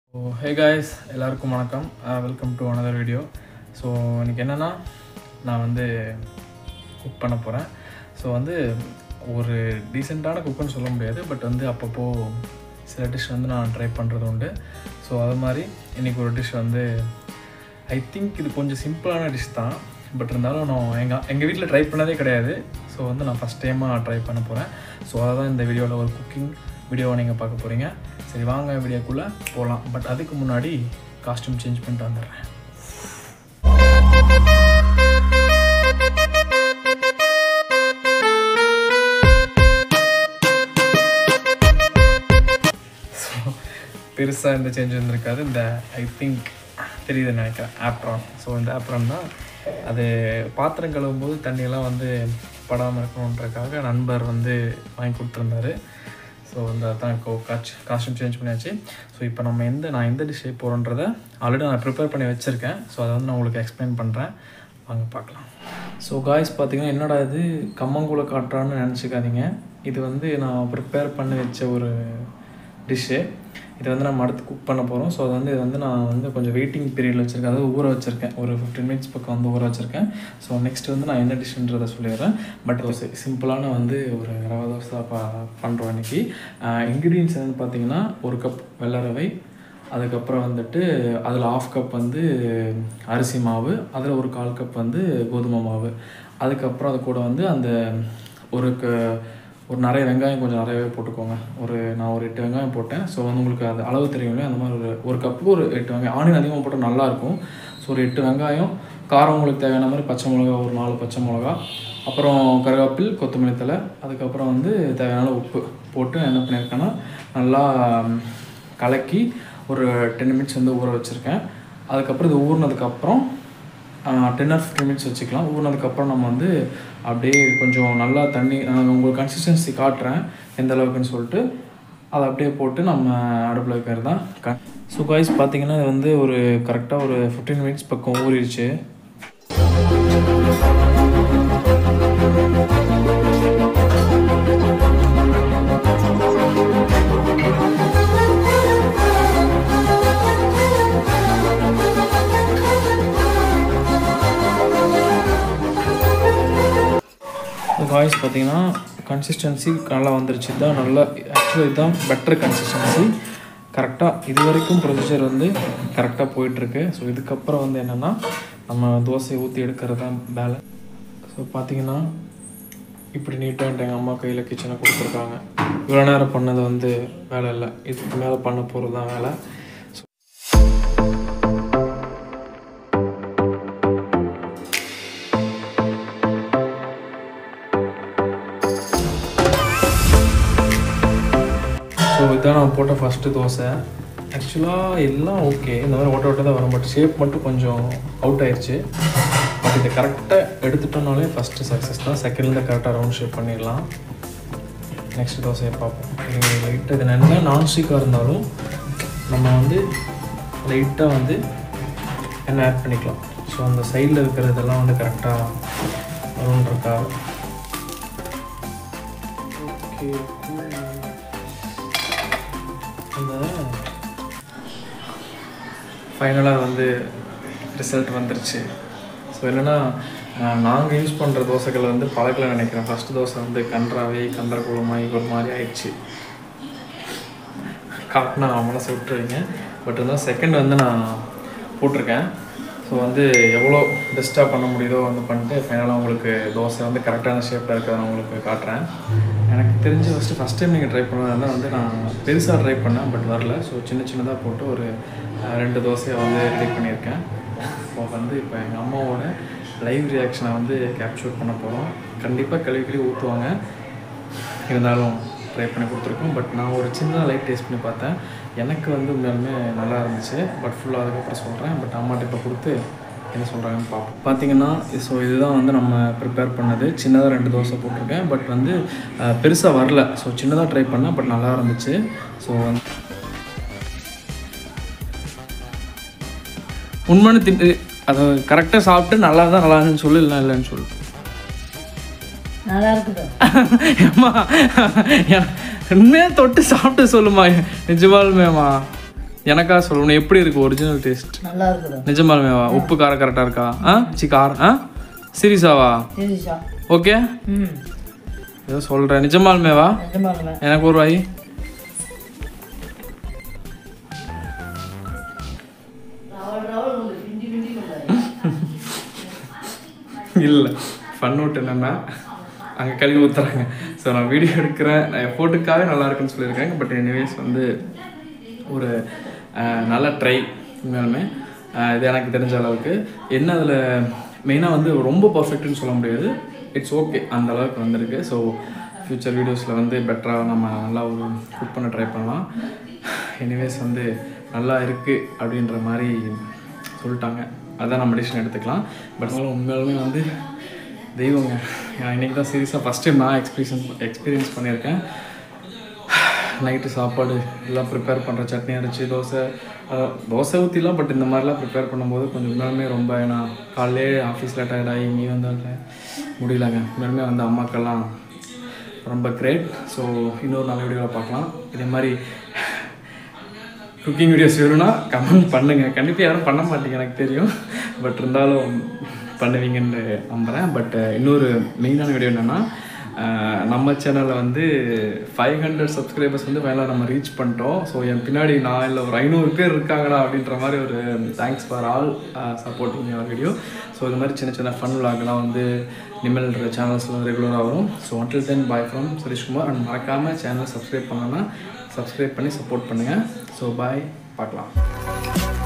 so ஹே guys எல்லாருக்கும் வணக்கம் welcome to another video so இன்னைக்கு என்னென்னா நான் வந்து குக் பண்ண போகிறேன் ஸோ வந்து ஒரு டீசெண்டான குக்குன்னு சொல்ல முடியாது பட் வந்து அப்பப்போ சில டிஷ் வந்து நான் ட்ரை பண்ணுறது உண்டு ஸோ அது மாதிரி இன்றைக்கி ஒரு டிஷ் வந்து ஐ திங்க் இது கொஞ்சம் சிம்பிளான டிஷ் தான் பட் இருந்தாலும் நான் எங்கள் எங்கள் வீட்டில் ட்ரை பண்ணதே கிடையாது ஸோ வந்து நான் ஃபஸ்ட் டைமாக ட்ரை பண்ண போகிறேன் ஸோ அதை தான் இந்த வீடியோவில் ஒரு குக்கிங் வீடியோவை நீங்கள் பார்க்க போகிறீங்க சரி வாங்க வீடியோக்குள்ளே போகலாம் பட் அதுக்கு முன்னாடி காஸ்டியூம் சேஞ்ச் பண்ணிட்டு வந்துடுறேன் ஸோ பெருசாக எந்த சேஞ்ச் வந்திருக்காது இந்த ஐ திங்க் தெரியுதுன்னு நினைக்கிறேன் ஆப்ரான் ஸோ இந்த ஆப்ரான் தான் அது பாத்திரம் கழுவும் போது தண்ணியெல்லாம் வந்து படாமல் இருக்கணுன்றக்காக நண்பர் வந்து வாங்கி கொடுத்துருந்தாரு ஸோ வந்து அதான் இப்போ காட்சி காஸ்டியூம் சேஞ்ச் பண்ணியாச்சு ஸோ இப்போ நம்ம எந்த நான் எந்த டிஷ் போகிறோன்றதை ஆல்ரெடி நான் ப்ரிப்பேர் பண்ணி வச்சுருக்கேன் ஸோ அதை வந்து நான் உங்களுக்கு எக்ஸ்பிளைன் பண்ணுறேன் வாங்க பார்க்கலாம் ஸோ காய்ஸ் பார்த்தீங்கன்னா என்னடா இது கம்மங்கூழ காட்டுறான்னு நினச்சிக்காதீங்க இது வந்து நான் ப்ரிப்பேர் பண்ணி வச்ச ஒரு டிஷ்ஷு இது வந்து நம்ம அடுத்து குக் பண்ண போகிறோம் ஸோ அது வந்து இது வந்து நான் வந்து கொஞ்சம் வெயிட்டிங் பீரியடில் வச்சுருக்கேன் அதாவது ஊற வச்சுருக்கேன் ஒரு ஃபிஃப்டீன் மினிட்ஸ் பக்கம் வந்து ஊற வச்சுருக்கேன் ஸோ நெக்ஸ்ட் வந்து நான் என்ன டிஷ்ன்றதை சொல்லிடுறேன் பட் தோசை சிம்பிளான வந்து ஒரு ரவை தோசை தான் பா பண்ணுறோம் இன்றைக்கி இன்க்ரீடியன்ஸ் என்னென்னு பார்த்தீங்கன்னா ஒரு கப் வெள்ளை ரவை அதுக்கப்புறம் வந்துட்டு அதில் ஆஃப் கப் வந்து அரிசி மாவு அதில் ஒரு கால் கப் வந்து கோதுமை மாவு அதுக்கப்புறம் அது கூட வந்து அந்த ஒரு க ஒரு நிறைய வெங்காயம் கொஞ்சம் நிறையவே போட்டுக்கோங்க ஒரு நான் ஒரு எட்டு வெங்காயம் போட்டேன் ஸோ வந்து உங்களுக்கு அது அளவு தெரியும் இல்லையா அந்த மாதிரி ஒரு ஒரு கப்புக்கு ஒரு எட்டு வெங்காயம் ஆனியன் அதிகமாக போட்டால் நல்லாயிருக்கும் ஸோ ஒரு எட்டு வெங்காயம் காரம் உங்களுக்கு தேவையான மாதிரி பச்சை மிளகா ஒரு நாலு பச்சை மிளகா அப்புறம் கருவேப்பில் கொத்தமல்லி தலை அதுக்கப்புறம் வந்து தேவையான உப்பு போட்டு என்ன பண்ணியிருக்கேன்னா நல்லா கலக்கி ஒரு டென் மினிட்ஸ் வந்து ஊற வச்சுருக்கேன் அதுக்கப்புறம் இது ஊறினதுக்கப்புறம் டென் ஆர் ஃபிஃப்டின் மினிட்ஸ் வச்சுக்கலாம் ஊறினதுக்கப்புறம் நம்ம வந்து அப்படியே கொஞ்சம் நல்லா தண்ணி நான் உங்களுக்கு கன்சிஸ்டன்சி காட்டுறேன் எந்த அளவுக்குன்னு சொல்லிட்டு அதை அப்படியே போட்டு நம்ம அடுப்பில் வைக்கிறது தான் க ஸோ காய்ஸ் பார்த்தீங்கன்னா இது வந்து ஒரு கரெக்டாக ஒரு ஃபிஃப்டீன் மினிட்ஸ் பக்கம் ஊறிடுச்சு வாய்ஸ் பார்த்தீங்கன்னா கன்சிஸ்டன்சி நல்லா வந்துருச்சு தான் நல்லா ஆக்சுவலாக இதுதான் பெட்டர் கன்சிஸ்டன்சி கரெக்டாக இது வரைக்கும் ப்ரொசீஜர் வந்து கரெக்டாக போயிட்டுருக்கு ஸோ இதுக்கப்புறம் வந்து என்னென்னா நம்ம தோசையை ஊற்றி எடுக்கிறது தான் வேலை ஸோ பார்த்தீங்கன்னா இப்படி நீட்டாக எங்கள் அம்மா கையில் கிச்சனை கொடுத்துருக்காங்க இவ்வளோ நேரம் பண்ணது வந்து வேலை இல்லை இதுக்கு மேலே பண்ண போகிறது தான் வேலை ஸோ இதான் நான் போட்ட ஃபஸ்ட்டு தோசை ஆக்சுவலாக எல்லாம் ஓகே இந்த மாதிரி ஓட்ட ஓட்ட தான் வரும் பட் ஷேப் மட்டும் கொஞ்சம் அவுட் ஆயிடுச்சு பட் இதை கரெக்டாக எடுத்துட்டோம்னாலே ஃபஸ்ட்டு சக்ஸஸ் தான் செகண்டில் கரெக்டாக ரவுண்ட் ஷேப் பண்ணிடலாம் நெக்ஸ்ட் தோசையை பார்ப்போம் லைட்டாக இது என்ன நான்ஸ்டிக்காக இருந்தாலும் நம்ம வந்து லைட்டாக வந்து எண்ணெய் ஆட் பண்ணிக்கலாம் ஸோ அந்த சைடில் இருக்கிறதெல்லாம் வந்து கரெக்டாக வரும்ன்றக்கா ஓகே அந்த ஃபைனலாக வந்து ரிசல்ட் வந்துருச்சு ஸோ என்னென்னா நாங்கள் யூஸ் பண்ணுற தோசைகள் வந்து பழக்கல நினைக்கிறேன் ஃபஸ்ட்டு தோசை வந்து கன்றாவே கன்ற குளமாகி ஒரு மாதிரி ஆயிடுச்சு காட்டினா மனசை விட்டுருவீங்க பட் இருந்தால் செகண்ட் வந்து நான் போட்டிருக்கேன் ஸோ வந்து எவ்வளோ பெஸ்ட்டாக பண்ண முடியுதோ வந்து பண்ணிட்டு ஃபைனலாக உங்களுக்கு தோசை வந்து கரெக்டான ஷேப்பில் இருக்கிறத நான் உங்களுக்கு காட்டுறேன் எனக்கு தெரிஞ்சு ஃபஸ்ட்டு ஃபஸ்ட் டைம் நீங்கள் ட்ரை பண்ணதான் வந்து நான் பெருசாக ட்ரை பண்ணேன் பட் வரல ஸோ சின்ன சின்னதாக போட்டு ஒரு ரெண்டு தோசையை வந்து ரெடி பண்ணியிருக்கேன் இப்போ வந்து இப்போ எங்கள் அம்மாவோட லைவ் ரியாக்ஷனை வந்து கேப்சர் பண்ண போகிறோம் கண்டிப்பாக கழுவி கழுவி ஊற்றுவாங்க இருந்தாலும் ட்ரை பண்ணி கொடுத்துருக்கோம் பட் நான் ஒரு சின்ன லைட் டேஸ்ட் பண்ணி பார்த்தேன் எனக்கு வந்து உண்மையாலுமே நல்லா இருந்துச்சு பட் ஃபுல்லாக அதுக்கப்புறம் சொல்கிறேன் பட் அம்மாட்ட இப்போ கொடுத்து என்ன சொல்கிறாங்கன்னு பார்ப்போம் பார்த்தீங்கன்னா ஸோ இதுதான் வந்து நம்ம ப்ரிப்பேர் பண்ணது சின்னதாக ரெண்டு தோசை போட்டிருக்கேன் பட் வந்து பெருசாக வரல ஸோ சின்னதாக ட்ரை பண்ணேன் பட் நல்லா இருந்துச்சு ஸோ வந்து உண்மைன்னு திட்டு அதை கரெக்டாக சாப்பிட்டு நல்லா தான் நல்லா இருந்துன்னு சொல்லு இல்லை இல்லைன்னு சொல்லு நல்லா இருக்குது ஏம்மா உண்மையாக தொட்டு சாப்பிட்டு சொல்லுமா நிஜமாலுமேம்மா எனக்கா சொல்லணும் எப்படி இருக்கு ஒரிஜினல் டேஸ்ட் நல்லா இருக்குது நிஜமாலுமேவா உப்பு காரம் கரெக்டாக இருக்கா ஆ சி காரம் ஆ சீரியஸாவா சீரியஸா ஓகே ம் ஏதோ சொல்கிறேன் நிஜமாலுமேவா நிஜமாலுமே எனக்கு ஒரு வாய் இல்லை ஃபன் அவுட் என்னென்னா அங்கே கழுவி ஊற்றுறாங்க ஸோ நான் வீடியோ எடுக்கிறேன் நான் என் ஃபோட்டோக்காகவே நல்லா இருக்குன்னு சொல்லியிருக்காங்க பட் எனிவேஸ் வந்து ஒரு அஹ், நல்ல ட்ரை உண்மையாலுமே அஹ், இது எனக்கு தெரிஞ்ச அளவுக்கு என்ன அதில் மெயினாக வந்து ரொம்ப பர்ஃபெக்ட்னு சொல்ல முடியாது இட்ஸ் ஓகே அந்த அளவுக்கு வந்திருக்கு ஸோ ஃப்யூச்சர் வீடியோஸில் வந்து பெட்டராக நம்ம நல்லா ஒரு குக் பண்ண ட்ரை பண்ணலாம் எனிவேஸ் வந்து நல்லா இருக்குது அப்படின்ற மாதிரி சொல்லிட்டாங்க அதான் நம்ம டிசிஷன் எடுத்துக்கலாம் பட் உண்மையாலுமே வந்து தெய்வங்க நான் இன்றைக்கி தான் சீரியஸாக ஃபஸ்ட் டைம் நான் எக்ஸ்பீரியன்ஸ் எக்ஸ்பீரியன்ஸ் பண்ணியிருக்கேன் நைட்டு சாப்பாடு எல்லாம் ப்ரிப்பேர் பண்ணுற சட்னி அரைச்சி தோசை அஹ், தோசை ஊற்றிலாம் பட் இந்த மாதிரிலாம் ப்ரிப்பேர் பண்ணும்போது கொஞ்சம் உண்மையாலுமே ரொம்ப ஏன்னா காலையிலே ஆஃபீஸில் டயர்டாகி நீ வந்தால முடியலங்க உண்மையாலுமே வந்து அம்மாக்கெல்லாம் ரொம்ப கிரேட் ஸோ இன்னொரு நல்ல வீடியோவில் பார்க்கலாம் இதே மாதிரி குக்கிங் வீடியோஸ் வேணும்னா கமெண்ட் பண்ணுங்கள் கண்டிப்பாக யாரும் பண்ண மாட்டீங்க எனக்கு தெரியும் பட் இருந்தாலும் பண்ணுவீங்கன்னு நம்புகிறேன் பட் இன்னொரு மெயினான வீடியோ என்னென்னா நம்ம சேனலில் வந்து ஃபைவ் ஹண்ட்ரட் சப்ஸ்கிரைபர்ஸ் வந்து மேலே நம்ம ரீச் பண்ணிட்டோம் ஸோ என் பின்னாடி நான் இல்லை ஒரு ஐநூறு பேர் இருக்காங்கடா அப்படின்ற மாதிரி ஒரு thanks for all supporting your video so இது மாதிரி சின்ன சின்ன ஃபன் விளாக்லாம் வந்து நிம்மல்ன்ற சேனல்ஸில் ரெகுலராக வரும் so until then bye from Suresh Kumar and மறக்காமல் சேனல் சப்ஸ்கிரைப் பண்ணலன்னா சப்ஸ்கிரைப் பண்ணி சப்போர்ட் பண்ணுங்கள் ஸோ பாய் பார்க்கலாம்